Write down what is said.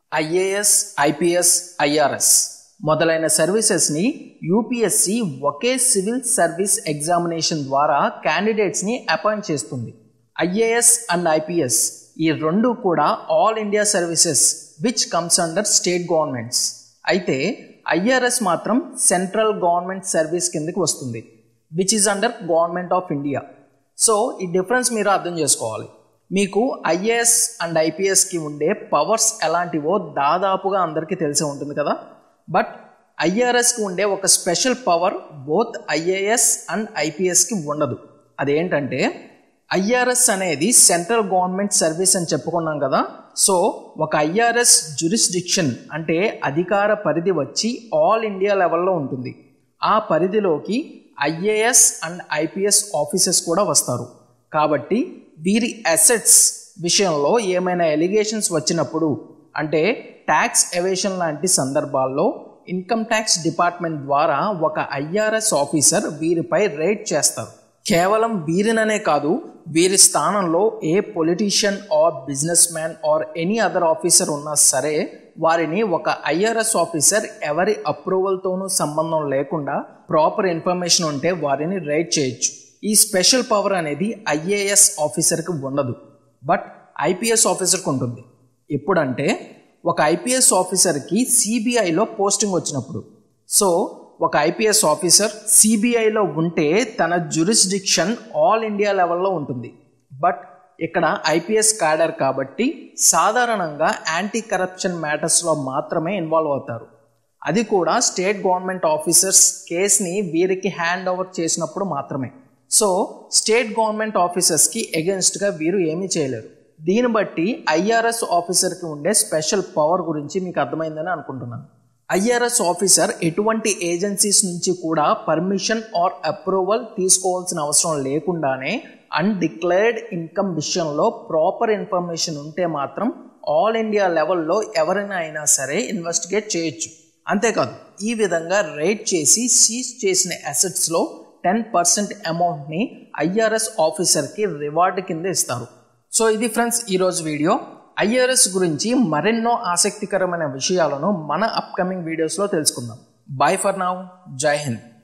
IAS IPS IRS మొదలైన సర్వీసెస్ని UPSC ఒకే సివిల్ సర్వీస్ ఎగ్జామినేషన్ ద్వారా క్యాండిడేట్స్ని అపాయింట్ చేస్తుంది ఐఏఎస్ అండ్ ఐపీఎస్ ఈ రెండు కూడా all India services which comes under state governments అయితే ఐఆర్ఎస్ మాత్రం సెంట్రల్ గవర్నమెంట్ సర్వీస్ కిందకి వస్తుంది which is under government of India so ఈ డిఫరెన్స్ మీరు అర్థం చేసుకోవాలి మీకు ఐఏఎస్ అండ్ ఐపీఎస్కి ఉండే పవర్స్ ఎలాంటివో దాదాపుగా అందరికీ తెలిసే ఉంటుంది కదా బట్ ఐఆర్ఎస్కి ఉండే ఒక special power both IAS and ఐపీఎస్కి ఉండదు అదేంటంటే ఐఆర్ఎస్ అనేది సెంట్రల్ గవర్నమెంట్ సర్వీస్ అని చెప్పుకున్నాం కదా సో ఒక ఐఆర్ఎస్ జురిస్డిక్షన్ అంటే అధికార పరిధి వచ్చి ఆల్ ఇండియా లెవెల్లో ఉంటుంది ఆ పరిధిలోకి ఐఏఎస్ అండ్ ఐపీఎస్ ఆఫీసర్స్ కూడా వస్తారు కాబట్టి వీరి అసెట్స్ విషయంలో ఏమైనా ఎలిగేషన్స్ వచ్చినప్పుడు అంటే ట్యాక్స్ ఎవేషన్ లాంటి సందర్భాల్లో ఇన్కమ్ ట్యాక్స్ డిపార్ట్మెంట్ ద్వారా ఒక ఐఆర్ఎస్ ఆఫీసర్ వీరిపై రైడ్ చేస్తారు కేవలం వీరిననే కాదు వీరి స్థానంలో a politician or businessman or any other officer ఉన్నా సరే వారిని ఒక ఐఆర్ఎస్ ఆఫీసర్ ఎవరి అప్రూవల్తోనూ సంబంధం లేకుండా ప్రాపర్ ఇన్ఫర్మేషన్ ఉంటే వారిని రైడ్ చేయొచ్చు ఈ స్పెషల్ పవర్ అనేది ఐఏఎస్ ఆఫీసర్కి ఉండదు బట్ ఐపీఎస్ ఆఫీసర్కి ఉంటుంది ఎప్పుడంటే ఒక ఐపీఎస్ ఆఫీసర్కి సిబిఐలో పోస్టింగ్ వచ్చినప్పుడు సో ఒక ఐపీఎస్ ఆఫీసర్ సిబిఐలో ఉంటే తన జురిస్డిక్షన్ ఆల్ ఇండియా లెవెల్లో ఉంటుంది బట్ ఇక్కడ ఐపీఎస్ క్యాడర్ కాబట్టి సాధారణంగా యాంటీ కరప్షన్ మ్యాటర్స్లో మాత్రమే ఇన్వాల్వ్ అవుతారు అది కూడా స్టేట్ గవర్నమెంట్ ఆఫీసర్స్ కేసుని వీరికి హ్యాండ్ ఓవర్ చేసినప్పుడు మాత్రమే సో స్టేట్ గవర్నమెంట్ ఆఫీసర్స్కి ఎగెన్స్ట్గా వీరు ఏమీ చేయలేరు దీన్ని బట్టి ఐఆర్ఎస్ ఆఫీసర్కి ఉండే స్పెషల్ పవర్ గురించి మీకు అర్థమైందని అనుకుంటున్నాను ఐఆర్ఎస్ ఆఫీసర్ ఎటువంటి ఏజెన్సీస్ నుంచి కూడా పర్మిషన్ ఆర్ అప్రూవల్ తీసుకోవాల్సిన అవసరం లేకుండానే అన్డిక్లేర్డ్ ఇన్కమ్ విషయంలో ప్రాపర్ ఇన్ఫర్మేషన్ ఉంటే మాత్రం ఆల్ ఇండియా లెవెల్లో ఎవరైనా అయినా సరే ఇన్వెస్టిగేట్ చేయొచ్చు అంతేకాదు ఈ విధంగా రైడ్ చేసి సీజ్ చేసిన అసెట్స్లో టెన్ పర్సెంట్ అమౌంట్ని ఐఆర్ఎస్ ఆఫీసర్కి రివార్డ్ కింద ఇస్తారు సో ఇది ఫ్రెండ్స్ ఈరోజు వీడియో ఐఆర్ఎస్ గురించి మరెన్నో ఆసక్తికరమైన విషయాలను మన అప్కమింగ్ వీడియోస్లో తెలుసుకుందాం బాయ్ ఫర్ నౌ జై హింద్